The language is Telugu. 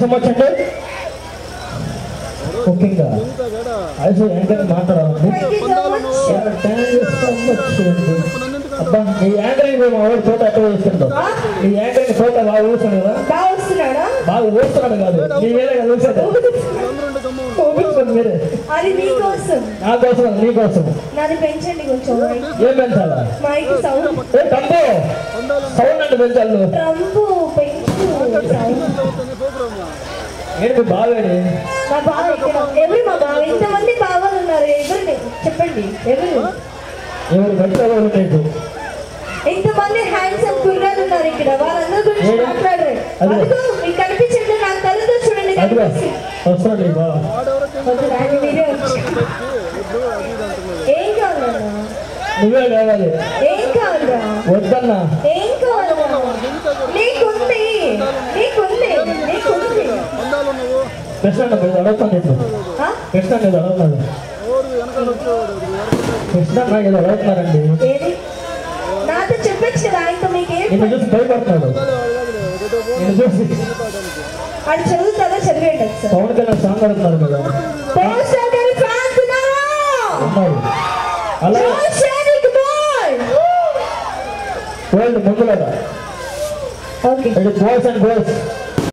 సో మచ్ అండి కుకింగ్ అయితే యాంకర్ మాట్లాడాలండి Thank you so much. Thank you so much అబ్బా ఈ యాంకరింగ్ మా వాడు ఫోటో అట్లా వేసుకుంటాం ఈ యాంకరింగ్ ఫోటో బాగా ఊరుస్తాడు కదా బాగా వస్తున్నాడా బాగా ఊరుస్తున్నాడు కాదు నీ మీద ఊసాడు ఊరుకోండి మీరే అది నీకోసం నా కోసం నీ కోసం నాది పెంచండి కొంచెం ఏం పెంచాలా మైక్ సౌండ్ ఏ తమ్ము సౌండ్ అంటే పెంచాలి నువ్వు ట్రంపు పెంచు సౌండ్ ఏంటి బావేడి మా బావ ఇక్కడ ఎవరు మా బావ ఇంతమంది బావలు ఉన్నారు ఎవరు చెప్పండి ఎవరు ఎవరు పెంచాలో లేదు ఇంతమంది హ్యాండ్సమ్ కుర్రాలు ఉన్నారు ఇక్కడ వాళ్ళందరి గురించి ఏడా? మాట్లాడరు అదిగో. అందుకు మీకు కనిపించట్లేదు నాకు కళ్ళతో చూడండి అదిగో కనిపిస్తుంది వస్తున్నాడు ఈ బావ వద్దు, రాండి, మీరే వచ్చి. ఏం కావాలన్నా నువ్వే కావాలి ఏం కావాలరా వద్దన్నా ఏం కావాలరా నీకుంది నీకుంది నీకుంది కృష్ణ మీద అడుగుతాను నేను ఆ? కృష్ణ మీద అడుగుతున్నాడు కృష్ణ నా ఏదో అడుగుతున్నారండి ఏది నాతో చెప్పొచ్చు కదా ఆయనతో మీకేం నిన్ను చూసి భయపడుతున్నాడు నిన్ను చూసి అది చదువుతారా చదివేయండి ఒకసారి పవన్ కళ్యాణ్ సాంగ్ అడుగుతున్నారు కదా పవన్ స్టార్ గారి ఫ్యాన్స్ ఉన్నారా ఉన్నారు అలాగే జోషానికి బాయ్ వరల్డ్ ముందులాగా ఓకే ఇది బాయ్స్ అండ్ గర్ల్స్